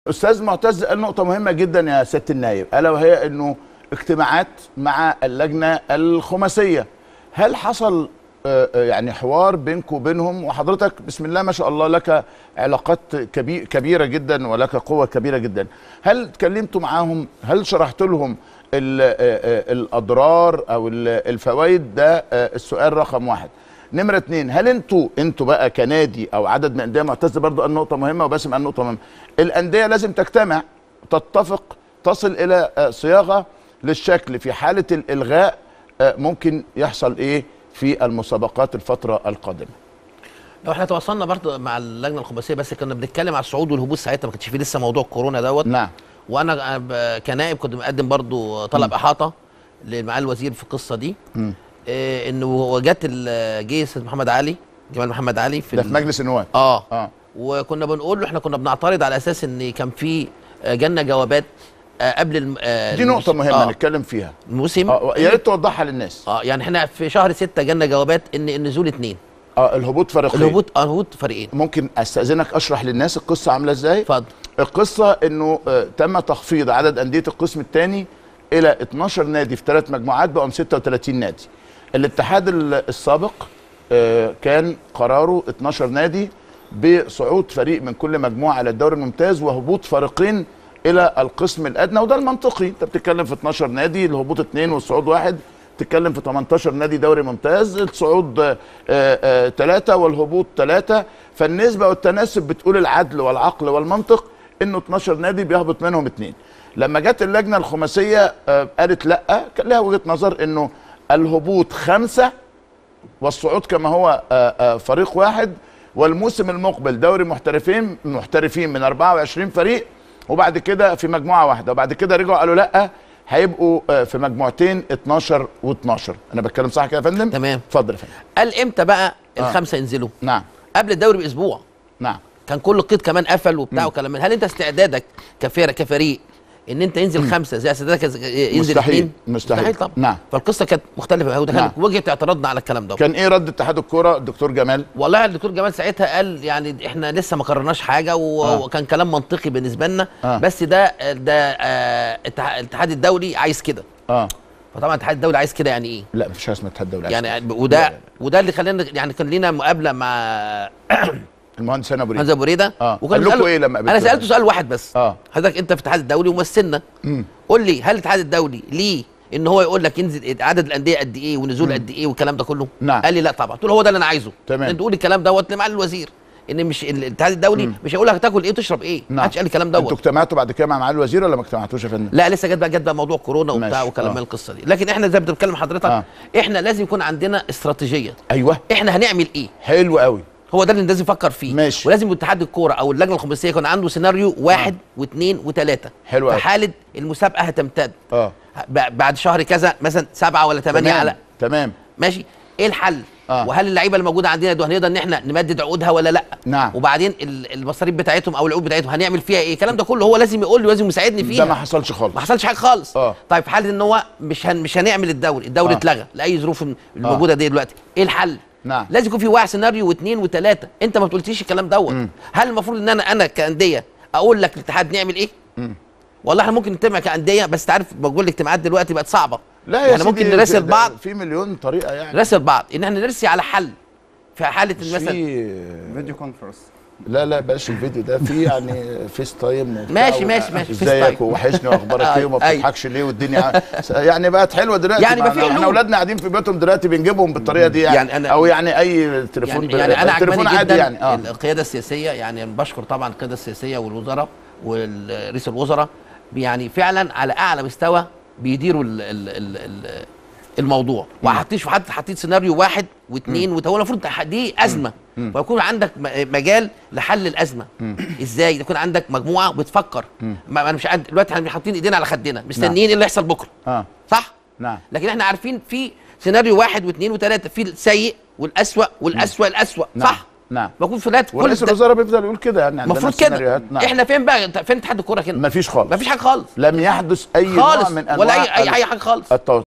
استاذ معتز قال نقطه مهمه جدا يا سياده النايب الا وهي انه اجتماعات مع اللجنه الخماسيه هل حصل آه، آه، يعني حوار بينك وبينهم وحضرتك بسم الله ما شاء الله لك علاقات كبي- كبيره جدا ولك قوه كبيره جدا هل اتكلمتوا معاهم هل شرحت لهم ال- آه، آه، الاضرار او ال- الفوائد ده آه، السؤال رقم واحد نمرة اتنين هل انتوا انتوا بقى كنادي او عدد من الانديه معتز برضو قال نقطة مهمة وباسم قال نقطة مهمة الاندية لازم تجتمع تتفق تصل الى آه، صياغة للشكل في حالة الالغاء آه، ممكن يحصل ايه في المسابقات الفترة القادمة لو احنا تواصلنا برضه مع اللجنه الخماسيه بس كنا بنتكلم على الصعود والهبوط ساعتها ما كانش فيه لسه موضوع كورونا دوت نعم وانا ب- كنائب كنت مقدم برضه طلب احاطه لمعالي الوزير في القصه دي مم. إيه انه جت ال- جه استاذ محمد علي جمال محمد علي في ده ال- في مجلس النواب اه اه وكنا بنقول له احنا كنا بنعترض على اساس ان كان في آه، جالنا جوابات آه، قبل الم- آه، دي نقطة الموسم- مهمة آه نتكلم فيها الموسم اه يا ريت توضحها للناس اه يعني احنا في شهر ستة جالنا جوابات ان النزول اتنين اه الهبوط فريقين الهبوط اه الهبوط فريقين ممكن استاذنك اشرح للناس القصة عاملة ازاي اتفضل القصة انه آه، تم تخفيض عدد اندية القسم الثاني الى 12 نادي في ثلاث مجموعات بقوا 36 نادي الاتحاد ال- السابق آه، كان قراره 12 نادي بصعود فريق من كل مجموعة على الدوري الممتاز وهبوط فريقين الى القسم الادنى وده المنطقي انت بتتكلم في 12 نادي الهبوط اثنين والصعود واحد تتكلم في 18 نادي دوري ممتاز الصعود ثلاثة والهبوط ثلاثة فالنسبة والتناسب بتقول العدل والعقل والمنطق انه 12 نادي بيهبط منهم اثنين لما جت اللجنة الخماسية آه، قالت لا كان لها وجهة نظر انه الهبوط خمسة والصعود كما هو آه، آه، فريق واحد والموسم المقبل دوري محترفين محترفين من 24 فريق وبعد كده في مجموعه واحده وبعد كده رجعوا قالوا لا هيبقوا آه، في مجموعتين 12 و12 انا بتكلم صح كده يا فندم تمام. اتفضل يا فندم قال امتى بقى آه. الخمسه ينزلوا نعم قبل الدوري باسبوع نعم كان كل القيد كمان قفل وبتاع وكلام من هل انت استعدادك كفرق كفريق ان انت ينزل خمسه زي استعدادك ينزل مستحيل. اثنين مستحيل. طبعا نعم. فالقصه كانت مختلفه وده نعم. كان وجهه اعتراضنا على الكلام ده كان ايه رد اتحاد الكوره الدكتور جمال والله الدكتور جمال ساعتها قال يعني احنا لسه ما قررناش حاجه و... آه. وكان كلام منطقي بالنسبه لنا آه. بس ده ده آه الاتح- الاتحاد الدولي عايز كده اه فطبعا الاتحاد الدولي عايز كده يعني ايه لا مفيش حاجه اسمها اتحاد دولي يعني لا، وده لا. وده اللي خلينا يعني كان لينا مقابله مع المهندس هنا ابو ريد حمزه ابو ريده آه. وكان قال لكم بيسأله- إيه لما انا قابلتوه؟ سالته سؤال واحد بس اه حضرتك انت في الاتحاد الدولي ومثلنا مم. قول لي هل الاتحاد الدولي ليه ان هو يقول لك ينزل عدد الانديه قد ايه ونزول قد ايه والكلام ده كله نعم. قال لي لا طبعا قلت له هو ده اللي انا عايزه تمام. انت تقول الكلام دوت لمعالي الوزير ان مش الاتحاد الدولي مم. مش هيقول لك هتاكل ايه وتشرب ايه نعم. ما حدش قال الكلام انتوا دوت اجتمعتوا بعد كده مع معالي الوزير ولا ما اجتمعتوش يا فندم لا لسه جت بقى جت بقى موضوع كورونا وبتاع ماشي. وكلام آه. من القصه دي لكن احنا زي ما بتتكلم حضرتك آه. احنا لازم يكون عندنا استراتيجيه ايوه احنا هنعمل ايه حلو قوي هو ده اللي لازم نفكر فيه ماشي. ولازم اتحاد الكوره او اللجنه الخماسيه يكون عنده سيناريو واحد واثنين وثلاثه حلو في أوي. حاله المسابقه هتمتد اه ب- بعد شهر كذا مثلا سبعه ولا ثمانيه تمام على تمام ماشي ايه الحل آه. وهل اللعيبه الموجوده عندنا دول هنقدر ان احنا نمدد عقودها ولا لا نعم. وبعدين ال- المصاريف بتاعتهم او العقود بتاعتهم هنعمل فيها ايه الكلام ده كله هو لازم يقول لي ولازم يساعدني ده فيها ما حصلش خالص ما حصلش حاجه خالص آه. طيب في حاله ان هو مش هن مش هنعمل الدوري الدوري آه. اتلغى لاي ظروف الموجوده دي دلوقتي ايه الحل نعم. لازم يكون في واحد سيناريو واثنين وثلاثه انت ما بتقولتيش الكلام دوت هل المفروض ان انا انا كانديه اقول لك الاتحاد نعمل ايه والله احنا ممكن نجتمع كانديه بس تعرف بقول الاجتماعات دلوقتي بقت صعبه لا يا يعني سيدي ممكن ده- نراسل ده بعض في مليون طريقه يعني نراسل بعض ان احنا نرسي على حل في حاله إن مثلا في فيديو كونفرنس لا لا بلاش الفيديو ده في يعني فيس تايم وبتاع ماشي، و- ماشي، ماشي، فيس ازيك تايم. وحشني واخبارك ايه وما أيوة. بتضحكش ليه والدنيا ع- يعني بقت حلوه دلوقتي يعني ما بقى في احنا- احنا حلول. اولادنا قاعدين في بيوتهم دلوقتي بنجيبهم بالطريقه دي يعني, يعني أنا- او يعني اي تليفون يعني, ب- يعني انا تليفون عجباني عادي جدا يعني اه القياده السياسيه يعني بشكر طبعا القياده السياسيه والوزراء ورئيس الوزراء يعني فعلا على اعلى مستوى بيديروا ال ال ال ال الموضوع وحطيش حط حطيت سيناريو واحد واثنين وهو المفروض دي ازمه ويكون عندك م- مجال لحل الازمه ازاي يكون عندك مجموعه بتفكر ما انا مش قاعد دلوقتي احنا حاطين ايدينا على خدنا مستنيين ايه اللي يحصل بكره اه صح نعم لكن احنا عارفين في سيناريو واحد واثنين وثلاثه في السيء والاسوأ والاسوأ الاسوأ نعم. صح نعم بكون في الولايات كل ورئيس الت- الوزراء بيفضل يقول كده يعني عندنا المفروض كده سيناريوهات. نعم. احنا فين بقى انت- فين اتحاد الكوره كده مفيش خالص مفيش حاجه خالص لم يحدث اي نوع خالص من انواع ولا اي اي ال- اي حاجه خالص التوتر